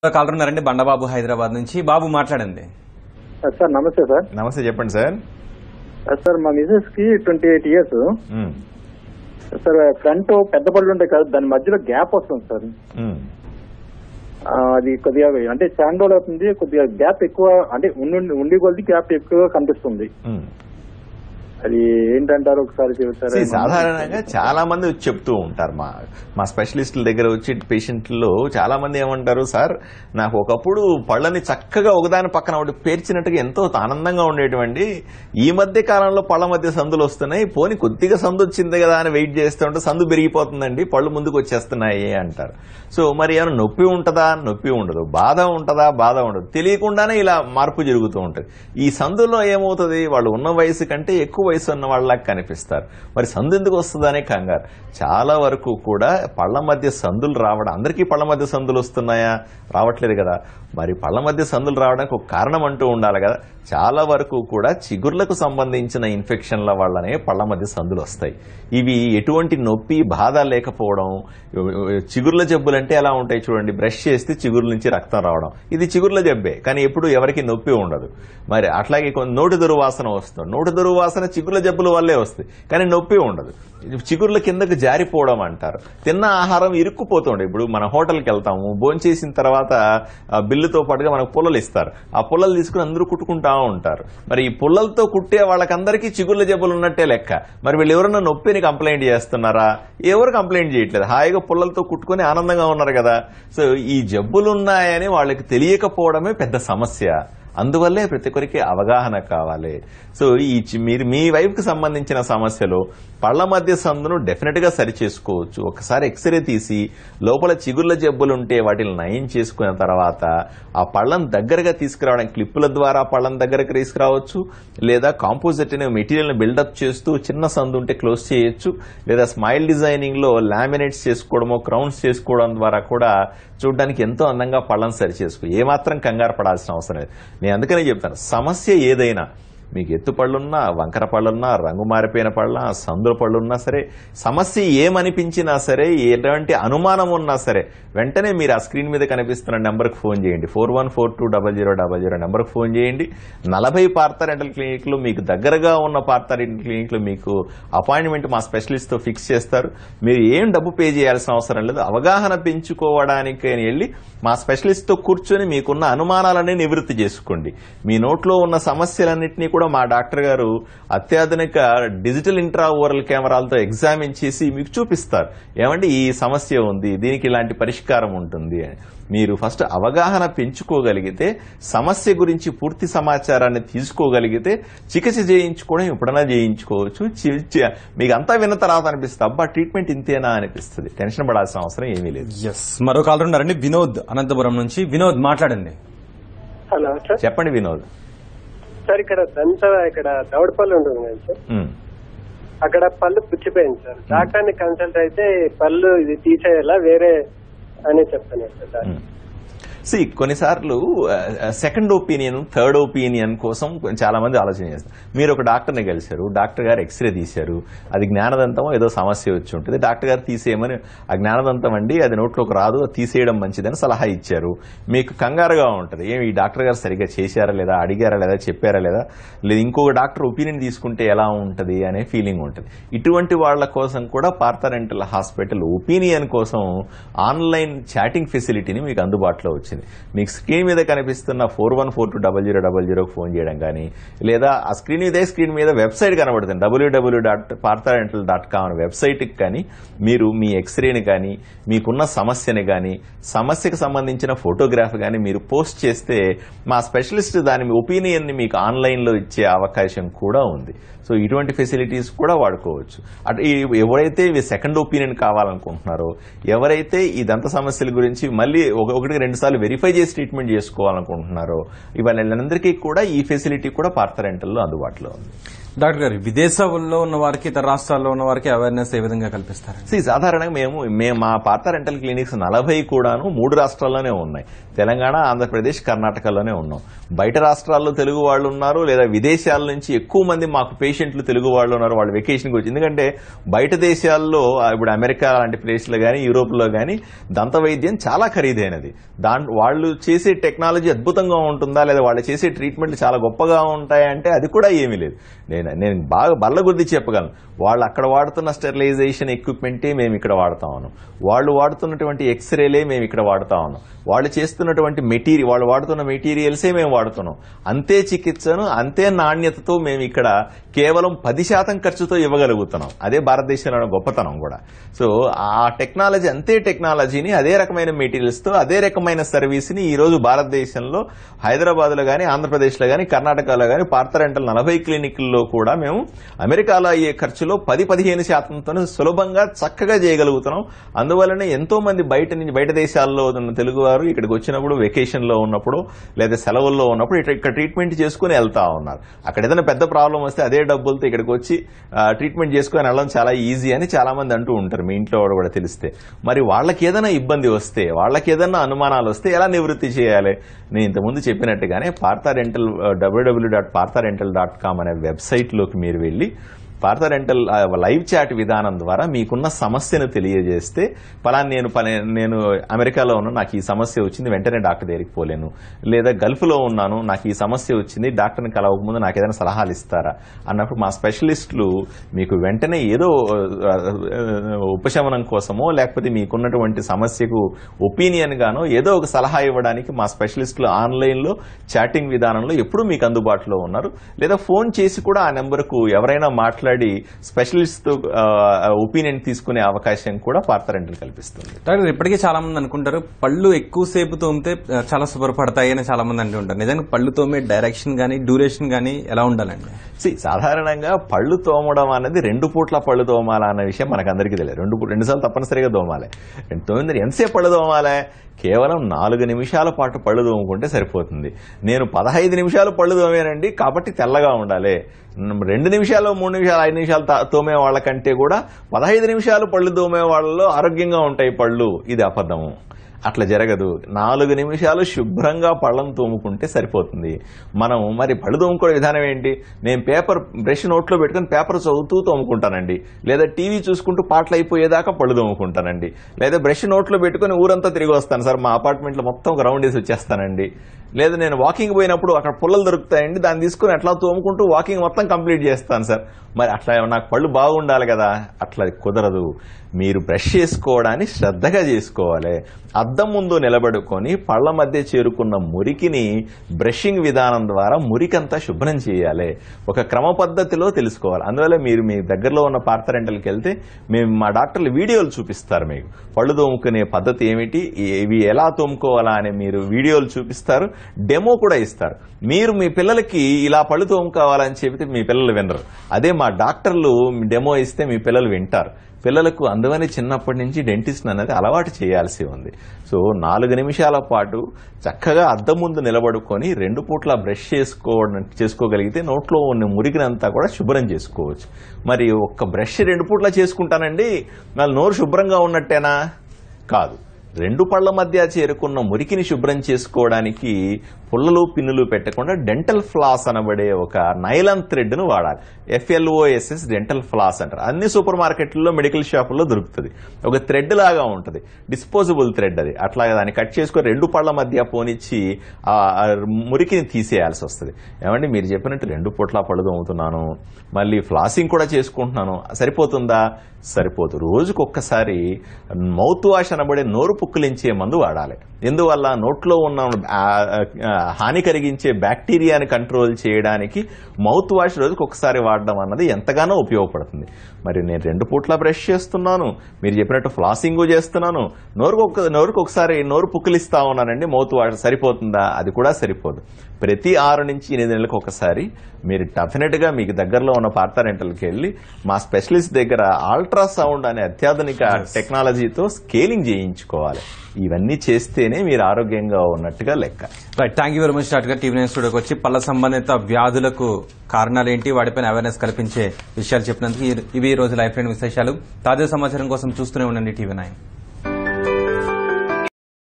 Caller ఉన్నారండి బండబాబు హైదరాబాద్ నుంచి బాబు మాట్లాడండి సార్ నమస్తే సార్ నమస్తే చెప్పండి సార్ సార్ మా మిసెస్ కి twenty eight years um, sir front పెద్ద పళ్ళు ఉంటాయి కదా దాని మధ్యలో గ్యాప్ వస్తుంది సార్ ఉమ్. ఆ, అది కొద్దిగా అంటే చాలా రోజులు అవుతుంది కొద్దిగా గ్యాప్ ఎక్కువ అంటే ఉండి ఉండి కొద్ది గ్యాప్ ఎక్కువ కనిపిస్తుంది ఉమ్. అది ఏంటంటారు ఒకసారి See, చెబుతారా సాధారణంగా చాలా మంది వచ్చి చెప్తూ ఉంటారు మా మా స్పెషలిస్టుల దగ్గర వచ్చి పేషెంట్లో చాలా మంది ఏమంటారు సార్ నాకు ఒకప్పుడు పళ్ళని చక్కగా ఒకదాని పక్కన ఒకటి పేర్చినట్టుగా ఎంతో ఆనందంగా ఉండేటువంటి ఈ మధ్య కాలంలో పళ్ళ మధ్య సందులు వస్తున్నాయి పోని కొద్దిగా సందు వచ్చింది కదా అని వెయిట్ చేస్తూ ఉంటే సందు పెరిగిపోతుందండి పళ్ళు ముందుకు వచ్చేస్తున్నాయి అంటారు సో మరి ఏమైనా నొప్పి ఉంటుందా నొప్పి ఉండదు బాధ ఉంటుందా బాధ ఉండదు తెలియకుండానే ఇలా మార్పు జరుగుతూ ఉంటుంది ఈ సందులో ఏమవుతుంది వాళ్ళు ఉన్న వయసు కంటే ఎక్కువ వయసు ఉన్న వాళ్ళకి కనిపిస్తారు మరి సందు ఎందుకు వస్తుందనే కంగారు చాలా వరకు కూడా పళ్ళ మధ్య సందులు రావడం అందరికీ పళ్ళ మధ్య సందులు వస్తున్నాయా రావట్లేదు కదా మరి పళ్ళ మధ్య సందులు రావడానికి ఒక కారణం అంటూ ఉండాలి కదా చాలా వరకు కూడా చిగుర్లకు సంబంధించిన ఇన్ఫెక్షన్ల వల్లనే పళ్ళ మధ్య సందులు వస్తాయి ఇవి ఎటువంటి నొప్పి బాధ లేకపోవడం చిగుర్ల జబ్బులు అంటే ఎలా ఉంటాయి చూడండి బ్రష్ చేస్తే చిగుర్ల నుంచి రక్తం రావడం ఇది చిగుర్ల జబ్బే కానీ ఎప్పుడు ఎవరికి నొప్పి ఉండదు మరి అట్లాగే కొంత నోటి దుర్వాసన వస్తుంది నోటి దుర్వాసన చిగుర్ల జబ్బుల వల్లే వస్తుంది కానీ నొప్పి ఉండదు చిగుర్ల కిందకు జారిపోవడం అంటారు తిన్న ఆహారం ఇరుక్కుపోతుండే ఇప్పుడు మన హోటల్కి వెళ్తాము భోంచేసిన తర్వాత ఆ బిల్లుతో పాటుగా మనకు పుల్లలు ఇస్తారు ఆ పుల్లలు తీసుకుని అందరూ కుట్టుకుంటా ఉంటారు మరి ఈ పుల్లలతో కుట్టే వాళ్ళకందరికీ చిగుర్ల జబ్బులు ఉన్నట్టే లెక్క మరి వీళ్ళు ఎవరన్నా నొప్పిని కంప్లైంట్ చేస్తున్నారా ఎవరు కంప్లైంట్ చేయట్లేదు హాయిగా పుల్లలతో కుట్టుకొని ఆనందంగా ఉన్నారు కదా సో ఈ జబ్బులు ఉన్నాయని వాళ్ళకి తెలియకపోవడమే పెద్ద సమస్య అందువల్లే ప్రతి ఒక్కరికి అవగాహన కావాలి సో ఈ చి- మీరు మీ వైపుకి సంబంధించిన సమస్యలు పళ్ళ మధ్య సందును డెఫినెట్ గా సరి చేసుకోవచ్చు ఒకసారి ఎక్స్రే తీసి లోపల చిగుర్ల జబ్బులు ఉంటే వాటిని నయం చేసుకున్న తర్వాత ఆ పళ్ళను దగ్గరగా తీసుకురావడానికి క్లిప్పుల ద్వారా పళ్ళను దగ్గరకు తీసుకురావచ్చు లేదా కాంపోజిట్ అనే మెటీరియల్ బిల్డప్ చేస్తూ చిన్న సందు ఉంటే క్లోజ్ చేయొచ్చు లేదా స్మైల్ డిజైనింగ్ లో లామినేట్స్ చేసుకోవడమో క్రౌన్స్ చేసుకోవడం ద్వారా కూడా చూడడానికి ఎంతో అందంగా పళ్ళను సరి చేసుకో ఏమాత్రం కంగారు పడాల్సిన అవసరం లేదు నేను అందుకనే చెప్తాను సమస్య ఏదైనా మీకు ఎత్తు పళ్ళున్నా వంకర పళ్ళున్నా రంగు మారిపోయిన పళ్ళ సందుల పళ్ళున్నా సరే సమస్య ఏమనిపించినా సరే ఎటువంటి అనుమానం ఉన్నా సరే వెంటనే మీరు ఆ స్క్రీన్ మీద కనిపిస్తున్న నెంబర్కి ఫోన్ చేయండి four one four two double zero double zero నెంబర్కి ఫోన్ చేయండి నలభై పార్థ రెంటల్ క్లినిక్లు మీకు దగ్గరగా ఉన్న పార్థ రెంటల్ క్లినిక్లు మీకు అపాయింట్మెంట్ మా స్పెషలిస్ట్తో ఫిక్స్ చేస్తారు మీరు ఏం డబ్బు పే చేయాల్సిన అవసరం లేదు అవగాహన పెంచుకోవడానికి అని వెళ్ళి మా స్పెషలిస్ట్తో కూర్చొని మీకున్న అనుమానాలన్నీ నివృత్తి చేసుకోండి మీ నోట్లో ఉన్న సమస్యలన్నింటినీ కూడా మా డాక్టర్ గారు అత్యాధునిక డిజిటల్ ఇంట్రా ఓరల్ కెమెరాలతో ఎగ్జామిన్ చేసి మీకు చూపిస్తారు ఏమంటే ఈ సమస్య ఉంది దీనికి ఇలాంటి పరిష్కారం ఉంటుంది అని మీరు ఫస్ట్ అవగాహన పెంచుకోగలిగితే సమస్య గురించి పూర్తి సమాచారాన్ని తీసుకోగలిగితే చికిత్స చేయించుకోవడం ఎప్పుడైనా చేయించుకోవచ్చు చి- చి- మీకు అంతా విన్న తర్వాత అనిపిస్తుంది అబ్బా ట్రీట్మెంట్ ఇంతేనా అనిపిస్తుంది టెన్షన్ పడాల్సిన అవసరం ఏమీ లేదు ఎస్ మరో కాలర్ ఉన్నారండి వినోద్ అనంతపురం నుంచి వినోద్ మాట్లాడండి హలో సార్ చెప్పండి వినోద్ సార్ ఇక్కడ దంత ఇక్కడ దవడపల్లి ఉంటుంది కదా సార్ ఉమ్. అక్కడ పళ్ళు పుచ్చిపోయింది సార్ డాక్టర్ ని కన్సల్ట్ అయితే పళ్ళు ఇది తీసేయాలా వేరే అని చెప్తాను సార్ సి కొన్నిసార్లు సెకండ్ ఒపీనియన్ థర్డ్ ఒపీనియన్ కోసం చాలా మంది ఆలోచన చేస్తారు మీరు ఒక డాక్టర్ని కలిశారు డాక్టర్ గారు ఎక్స్రే తీశారు అది జ్ఞానదంతం ఏదో సమస్య వచ్చి ఉంటుంది డాక్టర్ గారు తీసేయమని ఆ జ్ఞానదంతం అండి అది నోట్లోకి రాదు అది తీసేయడం మంచిదని సలహా ఇచ్చారు మీకు కంగారుగా ఉంటుంది ఏమి ఈ డాక్టర్ గారు సరిగ్గా చేశారా లేదా అడిగారా లేదా చెప్పారా లేదా లేదా ఇంకొక డాక్టర్ ఒపీనియన్ తీసుకుంటే ఎలా ఉంటుంది అనే ఫీలింగ్ ఉంటుంది ఇటువంటి వాళ్ళ కోసం కూడా పార్థరెంటల్ హాస్పిటల్ ఒపీనియన్ కోసం ఆన్లైన్ చాటింగ్ ఫెసిలిటీని మీకు అందుబాటులో వచ్చింది మీకు స్క్రీన్ మీద కనిపిస్తున్న four one four two double zero డబల్ జీరోకి ఫోన్ చేయడం కానీ లేదా ఆ స్క్రీన్ ఇదే స్క్రీన్ మీద వెబ్సైట్ కనబడుతుంది WWW dot Partha Dental dot com అనే వెబ్సైట్కి కానీ మీరు మీ ఎక్స్రేని కానీ మీకున్న సమస్యని కానీ సమస్యకు సంబంధించిన ఫోటోగ్రాఫ్ కానీ మీరు పోస్ట్ చేస్తే మా స్పెషలిస్ట్ దాని ఒపీనియన్ని మీకు ఆన్లైన్లో ఇచ్చే అవకాశం కూడా ఉంది సో ఇటువంటి ఫెసిలిటీస్ కూడా వాడుకోవచ్చు అటు ఈ- ఎవరైతే ఇవి సెకండ్ ఒపీనియన్ కావాలనుకుంటున్నారో ఎవరైతే ఈ దంత సమస్యల గురించి మళ్ళీ ఒక- ఒకటికి రెండు సార్లు వెరిఫై చేసి ట్రీట్మెంట్ చేసుకోవాలనుకుంటున్నారో ఇవాళ వీళ్ళందరికీ కూడా ఈ ఫెసిలిటీ కూడా పార్థరెంటల్లో అందుబాటులో ఉంది డాక్టర్ గారు విదేశాల్లో ఉన్న వారికి ఇతర రాష్ట్రాల్లో ఉన్న వారికి అవేర్నెస్ ఏ విధంగా కల్పిస్తారు See, సాధారణంగా మేము మేము మా పాత రెంటల్ క్లినిక్స్ నలభై కూడాను మూడు రాష్ట్రాల్లోనే ఉన్నాయి తెలంగాణ ఆంధ్రప్రదేశ్ కర్ణాటకలోనే ఉన్నాం బయట రాష్ట్రాల్లో తెలుగు వాళ్ళు ఉన్నారు లేదా విదేశాల నుంచి ఎక్కువ మంది మాకు పేషెంట్లు తెలుగు వాళ్ళు ఉన్నారు వాళ్ళు వెకేషన్కి వచ్చి ఎందుకంటే బయట దేశాల్లో ఆ, ఇప్పుడు అమెరికా లాంటి ప్లేస్లో కానీ యూరోప్లో కానీ దంత వైద్యం చాలా ఖరీదైనది దాంట్ వాళ్ళు చేసే టెక్నాలజీ అద్భుతంగా ఉంటుందా లేదా వాళ్ళు చేసే ట్రీట్మెంట్లు చాలా గొప్పగా ఉంటాయంటే అది కూడా ఏమీ లేదు నేను నేను బాగా బల్ల గుద్ది చెప్పగలను వాళ్ళు అక్కడ వాడుతున్న స్టెరిలైజేషన్ ఎక్విప్మెంటే మేము ఇక్కడ వాడుతా ఉన్నాం వాళ్ళు వాడుతున్నటువంటి ఎక్స్రేలే మేము ఇక్కడ వాడుతా ఉన్నాం వాళ్ళు చేస్తున్నటువంటి మెటీరియల్ వాళ్ళు వాడుతున్న మెటీరియల్సే మేము వాడుతున్నాం అంతే చికిత్సను అంతే నాణ్యతతో మేము ఇక్కడ కేవలం పది శాతం ఖర్చుతో ఇవ్వగలుగుతున్నాం అదే భారతదేశంలో గొప్పతనం కూడా సో ఆ టెక్నాలజీ అంతే టెక్నాలజీని అదే రకమైన మెటీరియల్స్ తో అదే రకమైన సర్వీస్ ని ఈ రోజు భారతదేశంలో హైదరాబాద్ లో గానీ ఆంధ్రప్రదేశ్ లో గానీ కర్ణాటకలో గానీ పార్థరెంటల్ నలభై క్లినిక్ల్లో కూడా మేము అమెరికాలో అయ్యే ఖర్చులో పది పదిహేను శాతంతో సులభంగా చక్కగా చేయగలుగుతున్నాం అందువల్లనే ఎంతో మంది బయట నుంచి బయట దేశాల్లో ఉన్న తెలుగు వారు ఇక్కడికి వచ్చినప్పుడు వెకేషన్ లో ఉన్నప్పుడు లేదా సెలవుల్లో ఉన్నప్పుడు ఇట్లా ఇక్కడ ట్రీట్మెంట్ చేసుకుని వెళ్తా ఉన్నారు అక్కడ ఏదైనా పెద్ద ప్రాబ్లం వస్తే అదే డబ్బులతో ఇక్కడికి వచ్చి ఆ, ట్రీట్మెంట్ చేసుకుని వెళ్ళడం చాలా ఈజీ అని చాలా మంది అంటూ ఉంటారు మీ ఇంట్లో వాడు కూడా తెలిస్తే మరి వాళ్ళకి ఏదైనా ఇబ్బంది వస్తే వాళ్ళకి ఏదైనా అనుమానాలు వస్తే ఎలా నివృత్తి చేయాలి నేను ఇంతకుముందు చెప్పినట్టుగానే Partha Dental WWW dot Partha Dental dot com అనే వెబ్సైట్లోకి మీరు వెళ్ళి పార్థ రెంటల్ ఆ, లైవ్ చాట్ విధానం ద్వారా మీకున్న సమస్యను తెలియజేస్తే పలానా నేను పని- నేను అమెరికాలో ఉన్నాను నాకు ఈ సమస్య వచ్చింది వెంటనే డాక్టర్ దగ్గరికి పోలేను లేదా గల్ఫ్లో ఉన్నాను నాకు ఈ సమస్య వచ్చింది డాక్టర్ని కలవకముందు నాకు ఏదైనా సలహాలు ఇస్తారా అన్నప్పుడు మా స్పెషలిస్టులు మీకు వెంటనే ఏదో ఆ, ఆ, ఉపశమనం కోసమో లేకపోతే మీకున్నటువంటి సమస్యకు ఒపీనియన్ గానో ఏదో ఒక సలహా ఇవ్వడానికి మా స్పెషలిస్టులు ఆన్లైన్లో చాటింగ్ విధానంలో ఎప్పుడూ మీకు అందుబాటులో ఉన్నారు లేదా ఫోన్ చేసి కూడా ఆ నెంబర్కు ఎవరైనా మాట్లాడి స్పెషలిస్ట్ ఒపీనియన్ తీసుకునే అవకాశం కూడా పార్థరెంటల్ కల్పిస్తుంది డాక్టర్ ఇప్పటికీ చాలా మంది అనుకుంటారు పళ్ళు ఎక్కువసేపు తోమితే ఆ, చాలా శుభ్రపడతాయి అని చాలా మంది అంటూ ఉంటారు నిజంగా పళ్ళు తోమే డైరెక్షన్ కానీ డ్యూరేషన్ కానీ ఎలా ఉండాలండి See, సాధారణంగా పళ్ళు తోమడం అనేది రెండు పూట్ల పళ్ళు తోమాలా అన్న విషయం మనకు అందరికీ తెలియదు రెండు పూ- రెండు సార్లు తప్పనిసరిగా తోమాలి తొమ్మిది ఎంతసేపు పళ్ళు తోమాలి కేవలం నాలుగు నిమిషాల పాటు పళ్ళు తోముకుంటే సరిపోతుంది నేను పదహైదు నిమిషాలు పళ్ళు తోమానండి కాబట్టి తెల్లగా ఉండాలి మ్, రెండు నిమిషాలు మూడు నిమిషాలు ఐదు నిమిషాలు తా- తోమే వాళ్ళకంటే కూడా పదహైదు నిమిషాలు పళ్ళు తోమే వాళ్ళలో ఆరోగ్యంగా ఉంటాయి పళ్ళు ఇది అబద్ధము అట్లా జరగదు నాలుగు నిమిషాలు శుభ్రంగా పళ్ళను తోముకుంటే సరిపోతుంది మనం మరి పళ్ళు తోముకునే విధానం ఏంటి నేను పేపర్ బ్రష్ నోట్లో పెట్టుకుని పేపర్ చదువుతూ తోముకుంటానండి లేదా టీవీ చూసుకుంటూ పాటలు అయిపోయేదాకా పళ్ళు తోముకుంటానండి లేదా బ్రష్ నోట్లో పెట్టుకుని ఊరంతా తిరిగి వస్తాను సార్ మా అపార్ట్మెంట్లో మొత్తం ఒక రౌండ్ వేసి వచ్చేస్తానండి లేదా నేను వాకింగ్ పోయినప్పుడు అక్కడ పుల్లలు దొరుకుతాయండి దాన్ని తీసుకుని అట్లా తోముకుంటూ వాకింగ్ మొత్తం కంప్లీట్ చేస్తాను సార్ మరి అట్లా నాకు పళ్ళు బాగుండాలి కదా అట్లా కుదరదు మీరు బ్రష్ చేసుకోవడాన్ని శ్రద్ధగా చేసుకోవాలి అద్దం ముందు నిలబడుకొని పళ్ళ మధ్య చేరుకున్న మురికిని బ్రషింగ్ విధానం ద్వారా మురికంతా శుభ్రం చేయాలి ఒక క్రమ పద్ధతిలో తెలుసుకోవాలి అందువల్ల మీరు మీ దగ్గరలో ఉన్న పార్థరెంటల్కి వెళ్తే మేము మా డాక్టర్లు వీడియోలు చూపిస్తారు మీకు పళ్ళు తోముకునే పద్ధతి ఏమిటి ఇవి ఎలా తోముకోవాలా అని మీరు వీడియోలు చూపిస్తారు డెమో కూడా ఇస్తారు మీరు మీ పిల్లలకి ఇలా పళ్ళు తోముకోవాలని చెబితే మీ పిల్లలు వినరు అదే మా డాక్టర్లు డెమో ఇస్తే మీ పిల్లలు వింటారు పిల్లలకు అందువని చిన్నప్పటి నుంచి డెంటిస్ట్ అనేది అలవాటు చేయాల్సి ఉంది సో నాలుగు నిమిషాల పాటు చక్కగా అద్దం ముందు నిలబడుకొని రెండు పూట్ల బ్రష్ చేసుకోవడం చేసుకోగలిగితే నోట్లో ఉన్న మురికినంతా కూడా శుభ్రం చేసుకోవచ్చు మరి ఒక్క బ్రష్ రెండు పూట్ల చేసుకుంటానండి మళ్ళీ నోరు శుభ్రంగా ఉన్నట్టేనా కాదు రెండు పళ్ళ మధ్య చేరుకున్న మురికిని శుభ్రం చేసుకోవడానికి పుల్లలు పిన్నులు పెట్టకుండా డెంటల్ ఫ్లాస్ అనబడే ఒక నైలాన్ థ్రెడ్ ను వాడాలి ఎఫ్ఎల్ఓఎస్ఎస్ డెంటల్ ఫ్లాస్ అంటారు అన్ని సూపర్ మార్కెట్లలో మెడికల్ షాపుల్లో దొరుకుతుంది ఒక థ్రెడ్ లాగా ఉంటుంది డిస్పోజబుల్ థ్రెడ్ అది అట్లా దాన్ని కట్ చేసుకొని రెండు పళ్ళ మధ్య పోనిచ్చి ఆ ఆ మురికిని తీసేయాల్సి వస్తుంది ఏమండి మీరు చెప్పినట్టు రెండు పూట్ల పళ్ళు తోముతున్నాను మళ్ళీ ఫ్లాసింగ్ కూడా చేసుకుంటున్నాను సరిపోతుందా సరిపోదు రోజుకు ఒక్కసారి మౌత్ వాష్ అనబడే నోరు పుక్కిలించే మందు వాడాలి ఎందువల్ల నోట్లో ఉన్న ఆ, ఆ, హాని కలిగించే బ్యాక్టీరియాని కంట్రోల్ చేయడానికి మౌత్ వాష్ రోజుకు ఒకసారి వాడడం అన్నది ఎంతగానో ఉపయోగపడుతుంది మరి నేను రెండు పూట్ల బ్రష్ చేస్తున్నాను మీరు చెప్పినట్టు ఫ్లాసింగ్ చేస్తున్నాను నోరుకు ఒక నోరుకు ఒకసారి నోరు పుక్కిలిస్తా ఉన్నానండి మౌత్ వాష్ సరిపోతుందా అది కూడా సరిపోదు ప్రతి ఆరు నుంచి ఎనిమిది నెలలకు ఒకసారి మీరు డెఫినెట్ గా మీకు దగ్గరలో ఉన్న పార్థరెంటల్కి వెళ్ళి మా స్పెషలిస్ట్ దగ్గర ఆల్ట్రా అల్ట్రాసౌండ్ అనే అత్యాధునిక టెక్నాలజీతో స్కేలింగ్ చేయించుకోవాలి ఇవన్నీ చేస్తేనే మీరు ఆరోగ్యంగా ఉన్నట్టుగా లెక్క right thank you very much doctor గారు టీవీ నైన్ స్టూడియోకి వచ్చి పళ్ళ సంబంధిత వ్యాధులకు కారణాలు ఏంటి వాటిపైన అవేర్నెస్ కల్పించే విషయాలు చెప్పినందుకు ఈ- ఇవి ఈ రోజు లైఫ్ లైన్ విశేషాలు తాజా సమాచారం కోసం చూస్తూనే ఉండండి టీవీ నైన్